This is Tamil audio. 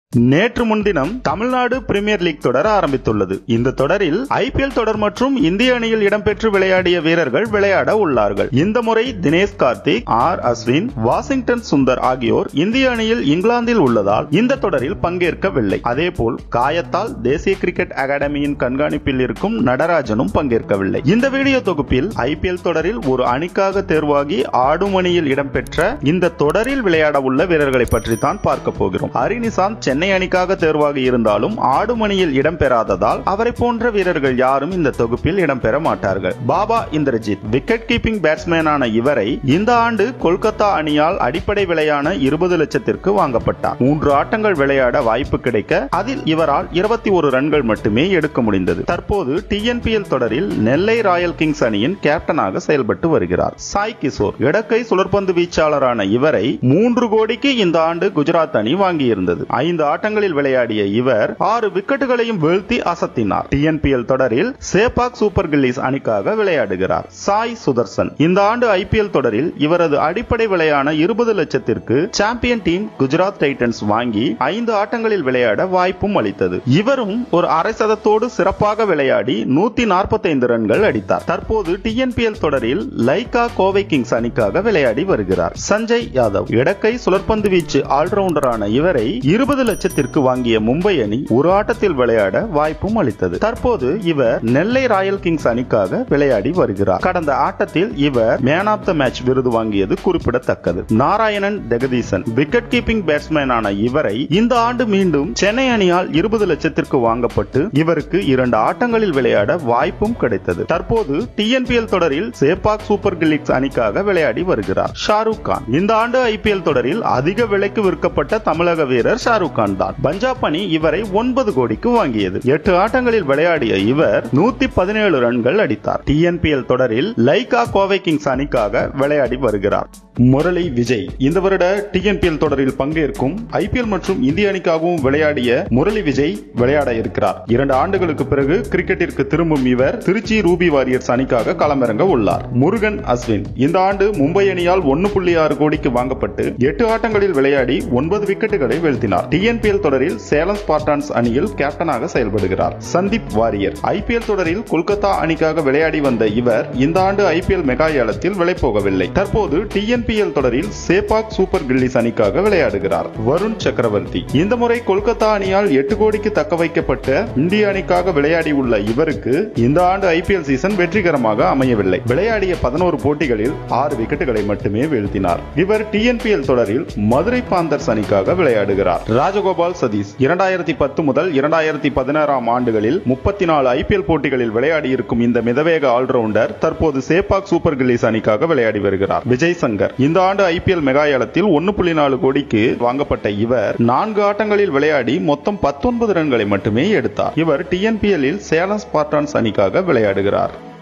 நேற்று முன்தினம் தமிழ்நாடு பிரீமியர் லீக் தொடர் ஆரம்பித்துள்ளது இந்த தொடரில் ஐபிஎல் தொடர் மற்றும் இந்திய அணியில் இடம்பெற்று விளையாடிய வீரர்கள் விளையாட உள்ளார்கள் இந்த முறை தினேஷ் கார்த்திக் ஆர் அஸ்வின் வாஷிங்டன் சுந்தர் ஆகியோர் இந்திய அணியில் இங்கிலாந்தில் உள்ளதால் இந்த தொடரில் பங்கேற்கவில்லை அதேபோல் காயத்தால் தேசிய கிரிக்கெட் அகாடமியின் கண்காணிப்பில் இருக்கும் நடராஜனும் பங்கேற்கவில்லை இந்த வீடியோ தொகுப்பில் ஐபிஎல் தொடரில் ஒரு அணிக்காக தேர்வாகி ஆடும் அணியில் இடம்பெற்ற இந்த தொடரில் விளையாட உள்ள வீரர்களை பற்றி தான் பார்க்க போகிறோம் ஹரிநிசாந்த் சென்னை அணிக்காக தேர்வாகி இருந்தாலும் ஆடும் அணியில் இடம்பெறாததால் அவரை போன்ற வீரர்கள் யாரும் இந்த தொகுப்பில் இடம்பெற மாட்டார்கள் பாபா இந்திரஜித் விக்கெட் கீப்பிங் பேட்ஸ்மேனான இவரை இந்த ஆண்டு கொல்கத்தா அணியால் அடிப்படை விலையான இருபது லட்சத்திற்கு வாங்கப்பட்டார் மூன்று ஆட்டங்கள் விளையாட வாய்ப்பு கிடைக்க அதில் இவரால் இருபத்தி ஒரு ரன்கள் மட்டுமே எடுக்க முடிந்தது தற்போது டிஎன்பிஎல் தொடரில் நெல்லை ராயல் கிங்ஸ் அணியின் கேப்டனாக செயல்பட்டு வருகிறார் சாய் கிஷோர் இடக்கை சுழற்பந்து வீச்சாளரான இவரை மூன்று கோடிக்கு இந்த ஆண்டு குஜராத் அணி வாங்கியிருந்தது ஐந்து ஆட்டங்களில் விளையாடிய இவர் ஆறு விக்கெட்டுகளையும் வீழ்த்தி அசத்தினார் டிஎன்பிஎல் தொடரில் சேபாக் சூப்பர் கில்லிஸ் அணிக்காக விளையாடுகிறார் சாய் சுதர்சன் இந்த ஆண்டு ஐபிஎல் தொடரில் இவரது அடிப்படை விலையான இருபது லட்சத்திற்கு சாம்பியன் டீம் குஜராத் டைட்டன்ஸ் வாங்கி ஐந்து ஆட்டங்களில் விளையாட வாய்ப்பும் அளித்தது இவரும் ஒரு அரை சதத்தோடு சிறப்பாக விளையாடி நூத்தி நாற்பத்தைந்து ரன்கள் அடித்தார் தற்போது டிஎன்பிஎல் தொடரில் லைகா கோவை கிங்ஸ் அணிக்காக விளையாடி வருகிறார் சஞ்சய் யாதவ் இடக்கை சுழற்பந்து வீச்சு ஆல்ரவுண்டரான இவரை இருபது லட்சத்திற்கு வாங்கிய மும்பை அணி ஒரு ஆட்டத்தில் விளையாட வாய்ப்பும் அளித்தது தற்போது இவர் நெல்லை ராயல் கிங்ஸ் அணிக்காக விளையாடி வருகிறார் கடந்த ஆட்டத்தில் இவர் மேன் ஆஃப் த மேட்ச் விருது வாங்கியது குறிப்பிடத்தக்கது நாராயணன் ஜெகதீசன் விக்கெட் கீப்பிங் பேட்ஸ்மேனான இவரை இந்த ஆண்டு மீண்டும் சென்னை அணியால் இருபது லட்சத்திற்கு வாங்கப்பட்டு இவருக்கு இரண்டு ஆட்டங்களில் விளையாட வாய்ப்பும் கிடைத்தது தற்போது டிஎன்பிஎல் தொடரில் சேப்பாக் சூப்பர் கில்லிக்ஸ் அணிக்காக விளையாடி வருகிறார் ஷாருக் கான் இந்த ஆண்டு ஐபிஎல் தொடரில் அதிக விலைக்கு விற்கப்பட்ட தமிழக வீரர் ஷாருக் கான் தான் பஞ்சாப் அணி இவரை ஒன்பது கோடிக்கு வாங்கியது எட்டு ஆட்டங்களில் விளையாடிய இவர் நூத்தி பதினேழு ரன்கள் அடித்தார் டிஎன்பிஎல் தொடரில் லைகா கோவை கிங்ஸ் அணிக்காக விளையாடி வருகிறார் முரளி விஜய் இந்த வருட டிஎன்பிஎல் தொடரில் பங்கேற்கும் ஐபிஎல் மற்றும் இந்திய அணிக்காகவும் விளையாடிய முரளி விஜய் விளையாட இருக்கிறார் இரண்டு ஆண்டுகளுக்கு பிறகு கிரிக்கெட்டிற்கு திரும்பும் இவர் திருச்சி ரூபி வாரியர்ஸ் அணிக்காக களமிறங்க உள்ளார் முருகன் அஸ்வின் இந்த ஆண்டு மும்பை அணியால் ஒன்னு புள்ளி ஆறு கோடிக்கு வாங்கப்பட்டு எட்டு ஆட்டங்களில் விளையாடி ஒன்பது விக்கெட்டுகளை வீழ்த்தினார் டிஎன்பிஎல் தொடரில் சேலம் ஸ்பார்டான்ஸ் அணியில் கேப்டனாக செயல்படுகிறார் சந்தீப் வாரியர் ஐபிஎல் தொடரில் கொல்கத்தா அணிக்காக விளையாடி வந்த இவர் இந்த ஆண்டு ஐபிஎல் மெகா ஏலத்தில் விலை போகவில்லை தற்போது டிஎன்பிஎல் தொடரில் சேபாக் சூப்பர் கில்லிஸ் அணிக்காக விளையாடுகிறார் வருண் சக்கரவர்த்தி இந்த முறை கொல்கத்தா அணியால் எட்டு கோடிக்கு தக்க வைக்கப்பட்ட இந்திய அணிக்காக விளையாடி உள்ள இவருக்கு இந்த ஆண்டு ஐபிஎல் சீசன் வெற்றிகரமாக அமையவில்லை விளையாடிய பதினோரு போட்டிகளில் ஆறு விக்கெட்டுகளை மட்டுமே வீழ்த்தினார் இவர் டிஎன்பிஎல் தொடரில் மதுரை பாந்தர்ஸ் அணிக்காக விளையாடுகிறார் ராஜகோபால் சதீஷ் இரண்டாயிரத்தி பத்து முதல் இரண்டாயிரத்தி பதினாறாம் ஆண்டுகளில் முப்பத்தி நாலு ஐபிஎல் போட்டிகளில் விளையாடி இருக்கும் இந்த மிதவேக ஆல்ரவுண்டர் தற்போது சேப்பாக் சூப்பர் கில்லிஸ் அணிக்காக விளையாடி வருகிறார் விஜய் சங்கர் இந்த ஆண்டு ஐபிஎல் மெகா ஏலத்தில் ஒன்னு புள்ளி நாலு கோடிக்கு வாங்கப்பட்ட இவர் நான்கு ஆட்டங்களில் விளையாடி மொத்தம் பத்தொன்பது ரன்களை மட்டுமே எடுத்தார் இவர் டிஎன்பிஎல்லில் சேலம் ஸ்பார்டான்ஸ் அணிக்காக விளையாடுகிறார்